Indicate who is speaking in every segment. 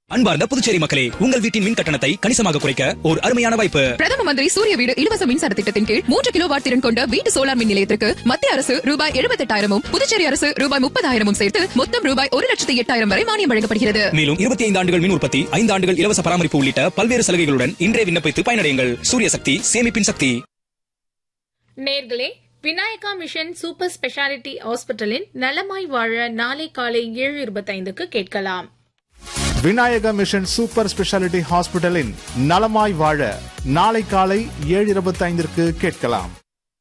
Speaker 1: அன்பார்ந்த புதுச்சேரி மக்களே உங்கள் வீட்டின் மின் கட்டணத்தை கணிசமாக குறைக்க ஒரு அருமையான வாய்ப்பு
Speaker 2: பிரதம மந்திரி சூரிய வீடு இலவச மின்சார திட்டத்தின் கீழ் மூன்று கிலோ வாட் திறன் கொண்ட வீட்டு சோலார் மின் நிலையத்திற்கு மத்திய அரசு ரூபாய் எழுபத்தெட்டாயிரமும் புதுச்சேரி அரசு ரூபாய் முப்பதாயிரமும் சேர்த்து மொத்தம் ரூபாய் ஒரு லட்சத்தி எட்டாயிரம் வரை மானியம் வழங்கப்படுகிறது
Speaker 1: மேலும் இருபத்தி ஐந்து ஆண்டுகள் மின் உற்பத்தி ஐந்து ஆண்டுகள் இலவச பராமரிப்பு உள்ளிட்ட பல்வேறு சலுகைகளுடன் இன்றே விண்ணப்பித்து பயனடையுங்கள் சூரிய சக்தி சேமிப்பின் சக்தி
Speaker 3: நேர்களே விநாயகா மிஷன் சூப்பர் ஸ்பெஷாலிட்டி ஹாஸ்பிட்டலின் நலமாய் வாழ நாளை காலை ஏழு இருபத்தைந்துக்கு கேட்கலாம்
Speaker 4: விநாயக மிஷன் சூப்பர் ஸ்பெஷாலிட்டி ஹாஸ்பிட்டலின் நலமாய் வாழ நாளை காலை ஏழு இருபத்தைந்திற்கு கேட்கலாம்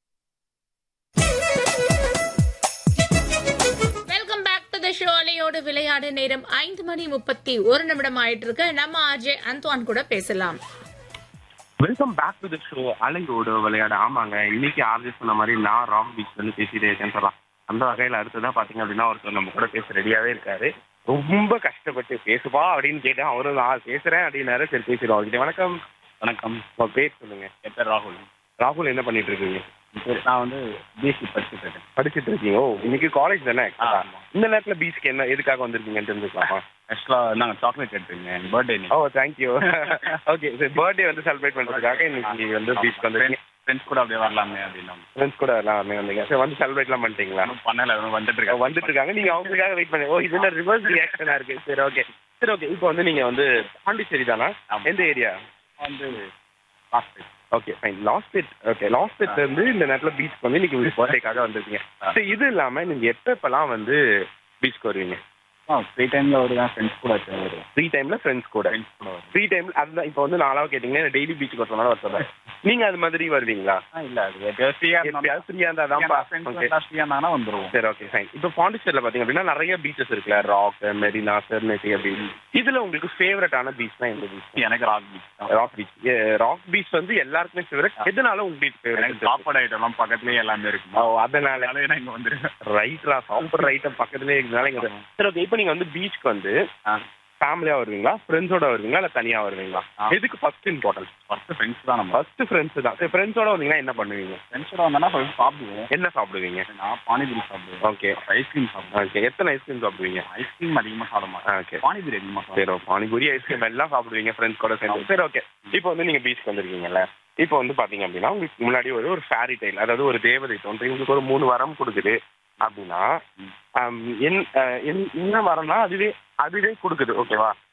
Speaker 3: welcome back to the show அலையோடு விளையாடு நேரம் ஐந்து மணி முப்பத்தி ஒரு நிமிடம் ஆயிட்டு இருக்கு நம்ம ஆர்ஜே அந்த்வான் கூட பேசலாம்
Speaker 5: welcome back to the show அலையோடு விளையாட ஆமாங்க இன்னைக்கு ஆர்ஜி சொன்ன மாதிரி நான் ராக் பீச் வந்து பேசிட்டே இருக்கேன்னு சொல்லலாம் அந்த வகையில அடுத்ததான் பாத்தீங்க அப்படின்னா ஒருத்தர் நம்ம கூட பேச ரெடியாவே இருக்காரு ரொம்ப கஷ்டப்பட்டு பேசுவா அப்படின்னு கேட்டேன் அவரும் நான் பேசுறேன் அப்படின்னாரு சரி பேசிடுவோம் அவர்கிட்ட வணக்கம் வணக்கம் உங்க பேர் சொல்லுங்க என் பேர் ராகுல் ராகுல் என்ன பண்ணிட்டு இருக்கீங்க நான் வந்து பிஎஸ்சி படிச்சுட்டு இருக்கேன் படிச்சுட்டு இருக்கீங்க ஓ இன்னைக்கு காலேஜ் தானே இந்த நேரத்துல பீச்சுக்கு என்ன எதுக்காக வந்திருக்கீங்கன்னு தெரிஞ்சுக்கலாமா
Speaker 6: ஆக்சுவலாக நாங்கள் சாக்லேட் எடுத்துருங்க என் பர்த்டே
Speaker 5: ஓ தேங்க்யூ ஓகே சரி பர்த்டே வந்து செலிப்ரேட் பண்றதுக்காக இன்னைக்கு வந்து பீச் வந்து
Speaker 6: ஃப்ரெண்ட்ஸ் கூட அப்படியே வரலாமே அப்படின்னா
Speaker 5: ஃப்ரெண்ட்ஸ் கூட எல்லாமே வந்தீங்க சரி வந்து செலிப்ரேட்லாம் பண்ணிட்டீங்களா
Speaker 6: ஒன்றும் பண்ணல இன்னும் வந்துட்டு இருக்கேன்
Speaker 5: வந்துட்டு இருக்காங்க நீங்க அவங்களுக்காக வெயிட் பண்ணி ஓ இதுல ரிவர்ஸ் ரியாக்ஷனா இருக்கு சரி ஓகே சரி ஓகே இப்போ வந்து நீங்க வந்து பாண்டிச்சேரி தானா
Speaker 6: ஆமா.
Speaker 5: எந்த ஏரியா
Speaker 6: வந்து last
Speaker 5: okay fine last bed okay last பெட்ல இருந்து இந்த நேரத்துல பீச் வந்து இன்னைக்கு உங்களுக்கு பர்த்டேக்காக வந்திருக்கீங்க
Speaker 6: ஆ.
Speaker 5: சரி இது இல்லாம நீங்க எப்ப எப்பெல்லாம் வந்து பீச்க்கு வருவீங்க
Speaker 6: ஆ ஃப்ரீ டைமில் வருவேன் ஃப்ரெண்ட்ஸ் கூட வச்சு வருவேன்
Speaker 5: ஃப்ரீ டைம்ல ஃப்ரெண்ட்ஸ் கூட
Speaker 6: ஃப்ரெண்ட்ஸ் கூட வருவேன்
Speaker 5: ஃப்ரீ டைம்ல அதுதான் இப்போ வந்து நாளாக கேட்டீங்கன்னா டெய்லி பீச்சுக்கு வரலாம் வர சொல்றேன் நீங்க அது மாதிரி வருவீங்களா
Speaker 6: ஆ இல்லை அது எப்பயாவது ஃப்ரீயாக
Speaker 5: எப்பயாவது ஃப்ரீயா இருந்தா தான்
Speaker 6: ஃப்ரெண்ட்ஸ்
Speaker 5: ஓகே
Speaker 6: எல்லாம் ஃப்ரீயாக இருந்தாங்கன்னா வந்துருவோம்
Speaker 5: சரி ஓகே ஃபைன் இப்போ பாண்டிச்சேரியில் பார்த்தீங்க அப்படின்னா நிறைய பீச்சஸ் இருக்குல்ல ராக் மெரினா செர்னேசி அப்படி இதுல உங்களுக்கு ஃபேவரட்டான பீச்னா எந்த பீச்
Speaker 6: எனக்கு ராக் பீச் தான்
Speaker 5: ராக் பீச் ராக் பீச் வந்து எல்லாருக்குமே ஃபேவரட் எதனால உங்க பீச்
Speaker 6: எனக்கு
Speaker 5: ஃபேவரட்
Speaker 6: சாப்பாடு ஐட்டம்லாம் பக்கத்துலேயே எல்லாமே இருக்கு
Speaker 5: ஓ அதனால
Speaker 6: அதனால நான் இங்கே வந்துருவேன்
Speaker 5: ரைட்ரா சாப்பிட்ற ஐட்டம் பக்கத்துலேயே இருக்கிறதுனால இங்க வரும். சரி ஓகே இப்போ நீங்க வந்து பீச்சுக்கு வந்து
Speaker 6: ஆ
Speaker 5: ஃபேமிலியா வருவீங்களா ஃப்ரெண்ட்ஸோட வருவீங்களா இல்ல தனியா வருவீங்களா
Speaker 6: ஆ.
Speaker 5: எதுக்கு ஃபர்ஸ்ட் இம்பார்ட்டன்ஸ்
Speaker 6: ஃபர்ஸ்ட் ஃப்ரெண்ட்ஸ் தான் நம்ம
Speaker 5: ஃபர்ஸ்ட் ஃப்ரெண்ட்ஸ் தான் சரி ஃப்ரெண்ட்ஸோட வந்தீங்கன்னா என்ன பண்ணுவீங்க
Speaker 6: ஃப்ரெண்ட்ஸோட வந்தோன்னா ஃபர்ஸ்ட் சாப்பிடுவோம்
Speaker 5: என்ன சாப்பிடுவீங்க
Speaker 6: நான் பானிபூரி சாப்பிடுவேன்
Speaker 5: ஓகே
Speaker 6: ஐஸ்கிரீம் சாப்பிடுவேன்
Speaker 5: ஓகே எத்தனை ஐஸ்கிரீம் சாப்பிடுவீங்க
Speaker 6: ஐஸ்கிரீம் அதிகமாக சாப்பிட மாட்டேன்
Speaker 5: ஓகே
Speaker 6: பானிபூரி அதிகமாக சாப்பிடுவேன்
Speaker 5: சரி பானிபூரி ஐஸ்கிரீம் எல்லாம் சாப்பிடுவீங்க ஃப்ரெண்ட்ஸ் கூட சேர்ந்து சரி ஓகே இப்போ வந்து நீங்க பீச்சுக்கு வந்திருக்கீங்கல்ல இப்போ வந்து பாத்தீங்க அப்படின்னா உங்களுக்கு முன்னாடி ஒரு ஒரு ஃபேரி டைல் அதாவது ஒரு தேவதை தோன்றி உங்களுக்கு ஒரு மூணு வரம் கொடுக்குது அப்படின்னா ஆம், என் அஹ், என்- என்ன வரம்னா அதுவே அதுவே கொடுக்குது ஓகேவா